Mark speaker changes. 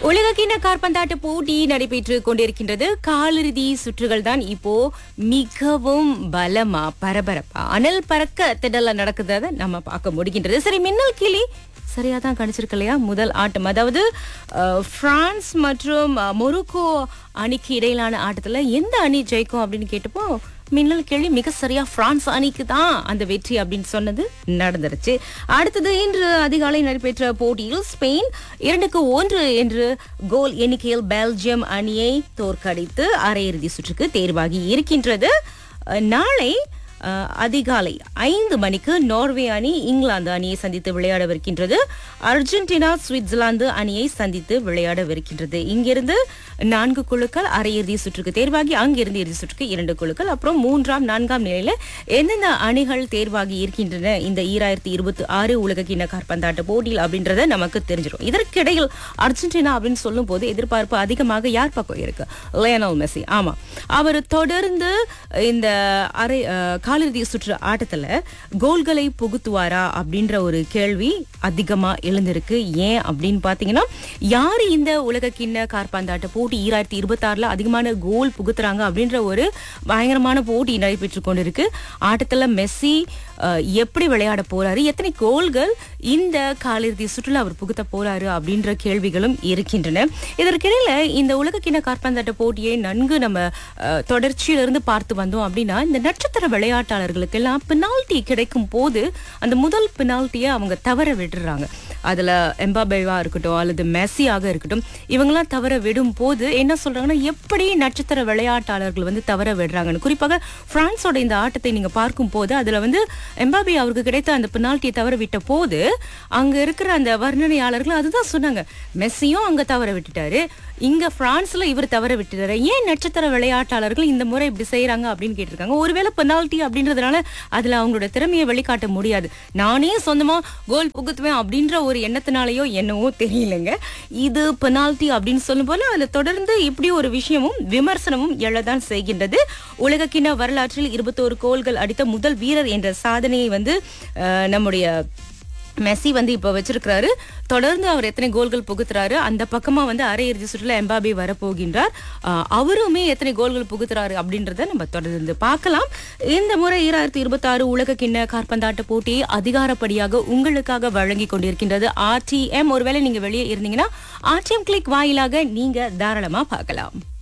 Speaker 1: உலகக்கிண்ண காற்பந்தாட்ட போட்டி நடைபெற்று கொண்டிருக்கின்றது காலிறுதி சுற்றுகள் தான் இப்போ மிகவும் பலமா பரபரப்பா அனல் பறக்க திடல்ல நடக்குறத நம்ம பார்க்க முடிகின்றது சரி மின்னல் கிளி சரியா தான் கணிச்சிருக்கு இல்லையா முதல் ஆட்டம் அதாவது அஹ், பிரான்ஸ் மற்றும் அஹ், மொரோக்கோ அணிக்கு இடையிலான ஆட்டத்துல எந்த அணி ஜெயிக்கும் அப்படின்னு கேட்டப்போ மின்னல் கேள்வி மிக சரியா பிரான்ஸ் அணிக்கு தான் அந்த வெற்றி அப்படின்னு சொன்னது நடந்துருச்சு அடுத்தது இன்று அதிகாலை நடைபெற்ற போட்டியில் ஸ்பெயின் இரண்டுக்கு ஒன்று என்று கோல் எண்ணிக்கையில் பெல்ஜியம் அணியை தோற்கடித்து அரையிறுதி சுற்றுக்கு தேர்வாகி இருக்கின்றது அஹ், நாளை அஹ், அதிகாலை ஐந்து மணிக்கு நார்வே அணி இங்கிலாந்து அணியை சந்தித்து விளையாடவிருக்கின்றது அர்ஜென்டினா சுவிட்சர்லாந்து அணியை சந்தித்து விளையாடவிருக்கின்றது இங்கிருந்து நான்கு குழுக்கள் அரையிறுதி சுற்றுக்கு தேர்வாகி அங்கிருந்து இறுதி சுற்றுக்கு இரண்டு குழுக்கள் அப்புறம் மூன்றாம் நான்காம் நிலையில எந்தெந்த அணிகள் தேர்வாகி இருக்கின்றன இந்த ஈராயிரத்தி இருபத்தி ஆறு உலக கிண்ண காற்பந்தாட்ட போட்டியில் அப்படின்றத நமக்கு தெரிஞ்சிடும் இதற்கிடையில் அர்ஜென்டினா அப்படின்னு சொல்லும் போது எதிர்பார்ப்பு அதிகமாக யார் பக்கம் இருக்கு லியனல் மெஸ்ஸி ஆமா அவர் தொடர்ந்து இந்த அரை அஹ், காலிறுதி சுற்று ஆட்டத்துல கோல்களை புகுத்துவாரா அப்படின்ற ஒரு கேள்வி அதிகமா எழுந்திருக்கு ஏன் அப்படின்னு பாத்தீங்கன்னா யாரு இந்த உலக கிண்ண காற்பந்தாட்ட போட்டி ஈராயிரத்தி இருபத்தி ஆறுல அதிகமான கோல் புகுத்துறாங்க அப்படின்ற ஒரு பயங்கரமான போட்டி நடைபெற்று கொண்டிருக்கு ஆட்டத்துல மெஸ்ஸி அஹ், எப்படி விளையாட போறாரு எத்தனை கோல்கள் இந்த காலிறுதி சுற்றுலா அவர் புகுத்த போறாரு அப்படின்ற கேள்விகளும் இருக்கின்றன இதற்கிடையில இந்த உலக கிண்ண காற்பந்தாட்ட போட்டியை நன்கு நம்ம அஹ், தொடர்ச்சியிலிருந்து பார்த்து வந்தோம் அப்படின்னா இந்த நட்சத்திர விளையாட்டாளர்களுக்கு எல்லாம் பெனால்டி கிடைக்கும் போது அந்த முதல் பெனால்ட்டியை அவங்க தவற விடுறாங்க அதுல எம்பாபேவா இருக்கட்டும் அல்லது மெஸ்ஸியாக இருக்கட்டும் இவங்கெல்லாம் தவற விடும் போது என்ன சொல்றாங்கன்னா எப்படி நட்சத்திர விளையாட்டாளர்கள் வந்து தவற விடுறாங்கன்னு குறிப்பாக பிரான்ஸோட இந்த ஆட்டத்தை நீங்க பார்க்கும் போது அதுல வந்து எம்பாபே அவருக்கு கிடைத்த அந்த பெனால்ட்டியை தவற விட்ட போது அங்க இருக்கிற அந்த வர்ணனையாளர்கள் அதுதான் சொன்னாங்க மெஸ்ஸியும் அங்க தவற விட்டுட்டாரு இங்க பிரான்ஸ்ல இவர் தவற விட்டுட்டாரு ஏன் நட்சத்திர விளையாட்டாளர்கள் இந்த முறை இப்படி செய்யறாங்க அப்படின்னு கேட்டிருக்காங்க ஒருவேளை பெனால்ட்டி அப்படின்றதுனால அதுல அவங்களோட திறமையை வெளிக்காட்ட முடியாது நானே சொந்தமா கோல் புகுத்துவேன் அப்படின்ற ஒரு எண்ணத்தினாலயோ என்னவோ தெரியலங்க இது பெனால்ட்டி அப்படின்னு சொல்லும் போல அதுல தொடர்ந்து இப்படி ஒரு விஷயமும் விமர்சனமும் எழதான் செய்கின்றது உலகக்கிண வரலாற்றில் இருபத்தோரு கோல்கள் அடித்த முதல் வீரர் என்ற சாதனையை வந்து அஹ், நம்முடைய மெஸ்ஸி வந்து இப்போ வச்சிருக்கிறாரு தொடர்ந்து அவர் எத்தனை கோல்கள் புகுத்துறாரு அந்த பக்கமா வந்து அரையிறுதி சுற்றுல எம்பாபே வரப்போகின்றார் ஆஹ் அவருமே எத்தனை கோல்கள் புகுத்துறாரு அப்படின்றத நம்ம தொடர்ந்து பார்க்கலாம் இந்த முறை ஈராயிரத்தி இருபத்தி ஆறு உலக கிண்ண காற்பந்தாட்ட போட்டியை அதிகாரப்படியாக உங்களுக்காக வழங்கி கொண்டிருக்கின்றது ஆர்டிஎம் ஒருவேளை நீங்க வெளியே இருந்தீங்கன்னா ஆர்டிஎம் கிளிக் வாயிலாக நீங்க தாராளமா பார்க்கலாம்